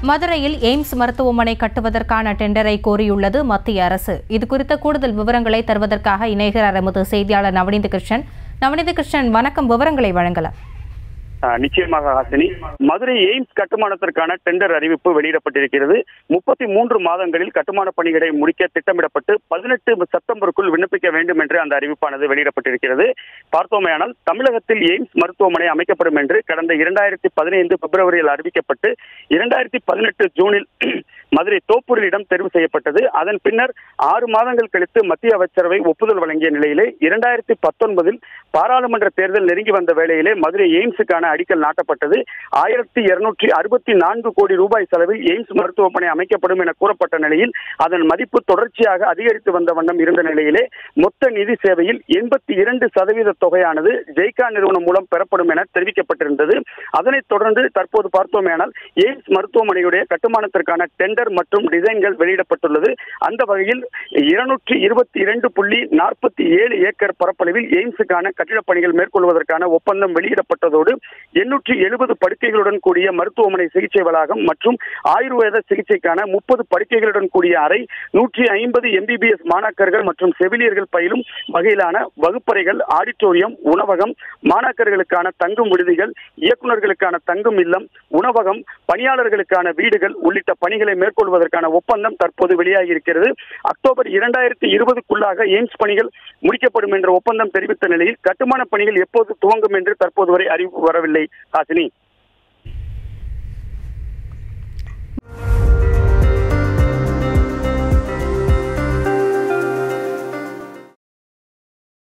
மதுரையில் எய்ம்ஸ் மருத்துவமனை கட்டுவதற்கான டெண்டரை கோரியுள்ளது மத்திய அரசு இது குறித்த கூடுதல் விவரங்களை தருவதற்காக இணைகிறார் எமது செய்தியாளர் நவநீத கிருஷ்ணன் நவநீத கிருஷ்ணன் வணக்கம் விவரங்களை வழங்கலாம் ஆஹ் நிச்சயமாக ஹாசினி மதுரை எய்ம்ஸ் கட்டுமானத்திற்கான டெண்டர் அறிவிப்பு வெளியிடப்பட்டிருக்கிறது முப்பத்தி மூன்று மாதங்களில் கட்டுமான பணிகளை முடிக்க திட்டமிடப்பட்டு பதினெட்டு செப்டம்பருக்குள் விண்ணப்பிக்க வேண்டும் என்று அந்த அறிவிப்பானது வெளியிடப்பட்டிருக்கிறது பார்த்தோமேயானால் தமிழகத்தில் எய்ம்ஸ் மருத்துவமனை அமைக்கப்படும் என்று கடந்த இரண்டாயிரத்தி பதினைந்து பிப்ரவரியில் அறிவிக்கப்பட்டு இரண்டாயிரத்தி பதினெட்டு ஜூனில் மதுரை தோப்பூரிடம் தெரிவு செய்யப்பட்டது அதன் பின்னர் ஆறு மாதங்கள் கழித்து மத்திய அமைச்சரவை ஒப்புதல் வழங்கிய நிலையிலே இரண்டாயிரத்தி பத்தொன்பதில் பாராளுமன்ற தேர்தல் நெருங்கி வந்த வேளையிலே மதுரை எய்ம்ஸுக்கான அடிக்கல் நாட்டப்பட்டது ஆயிரத்தி இருநூற்றி அறுபத்தி நான்கு கோடி ரூபாய் செலவில் எய்ம்ஸ் மருத்துவமனை அமைக்கப்படும் என கூறப்பட்ட நிலையில் அதன் மதிப்பு தொடர்ச்சியாக அதிகரித்து வந்த வண்ணம் இருந்த நிலையிலே மொத்த நிதி சேவையில் எண்பத்தி இரண்டு சதவீத தொகையானது ஜெய்கா நிறுவனம் மூலம் பெறப்படும் என தெரிவிக்கப்பட்டிருந்தது அதனைத் தொடர்ந்து தற்போது பார்த்தோமேனால் எய்ம்ஸ் மருத்துவமனையுடைய கட்டுமானத்திற்கான டெண்டர் மற்றும் டிசைன்கள் வெளியிடப்பட்டுள்ளது அந்த வகையில் இருநூற்றி இருபத்தி இரண்டு புள்ளி நாற்பத்தி ஏழு ஏக்கர் பரப்பளவில் எய்ம்ஸுக்கான கட்டிடப் பணிகள் மேற்கொள்வதற்கான ஒப்பந்தம் வெளியிடப்பட்டதோடு எண்ணூற்றி எழுபது படுக்கைகளுடன் கூடிய மருத்துவமனை சிகிச்சை வளாகம் மற்றும் ஆயுர்வேத சிகிச்சைக்கான முப்பது படுக்கைகளுடன் கூடிய அறை நூற்றி ஐம்பது எம்பிபிஎஸ் மாணாக்கர்கள் மற்றும் செவிலியர்கள் பயிலும் வகையிலான வகுப்பறைகள் ஆடிட்டோரியம் உணவகம் மாணாக்கர்களுக்கான தங்கும் விடுதிகள் இயக்குநர்களுக்கான தங்கும் இல்லம் உணவகம் பணியாளர்களுக்கான வீடுகள் உள்ளிட்ட பணிகளை மேற்கொள்வதற்கான ஒப்பந்தம் தற்போது வெளியாகி இருக்கிறது அக்டோபர் இரண்டாயிரத்தி இருபதுக்குள்ளாக எய்ம்ஸ் பணிகள் முடிக்கப்படும் என்ற ஒப்பந்தம் தெரிவித்த நிலையில் கட்டுமான பணிகள் எப்போது துவங்கும் என்று தற்போது வரை அறிவிப்பு வரவில்லை ஹாசினி